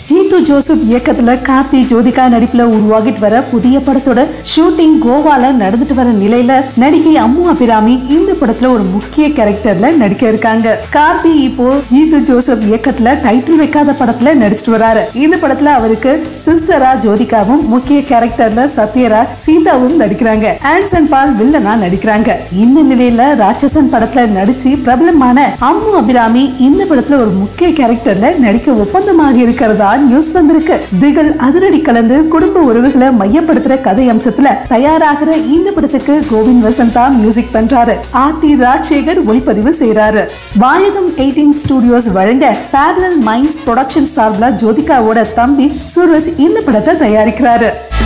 Jeethu Joseph இயக்கத்துல கார்த்தி ஜோதிகா நடிப்புல உருவாகிட்டு வர புதிய படத்தோட ஷூட்டிங் கோவால நடந்துட்டு வர நிலையில நடிகை அம்மு அபிராமி இந்த படத்துல ஒரு முக்கிய கேரக்டர்ல நடிக்க இருக்காங்க கார்த்தி இப்போ ஜீத்து ஜோசப் இயக்கத்துல டைட்டில் வைக்காத படத்துல நடிச்சிட்டு வராரு இந்த படத்துல அவருக்கு சிஸ்டரா ஜோதிகாவும் முக்கிய கேரக்டர்ல சத்யராஜ் சீதாவும் நடிக்கிறாங்க ஆன்சன் பால் வில்லனா நடிக்கிறாங்க இந்த நிலையில ராட்சசன் படத்துல நடிச்சு பிரபலமான அம்மு அபிராமி இந்த படத்துல ஒரு முக்கிய கேரக்டர்ல நடிக்க ஒப்பந்தமாக இருக்கிறதா நியூஸ் வந்திருக்கு திகழ் அதிரடி கலந்து குடும்ப உறவுகளை மையப்படுத்துற கதை அம்சத்துல தயாராகிற இந்த படத்துக்கு கோவிந்த் வசந்தா மியூசிக் பண்றாரு ஆர் டி ராஜசேகர் ஒளிப்பதிவு செய்யறாரு வாயகம் எயிட்டீன் ஸ்டுடியோஸ் வழங்க பேரலல் மைண்ட்ஸ் ப்ரொடக்ஷன் சார்பில் ஜோதிகாவோட தம்பி சூரஜ் இந்த படத்தை தயாரிக்கிறாரு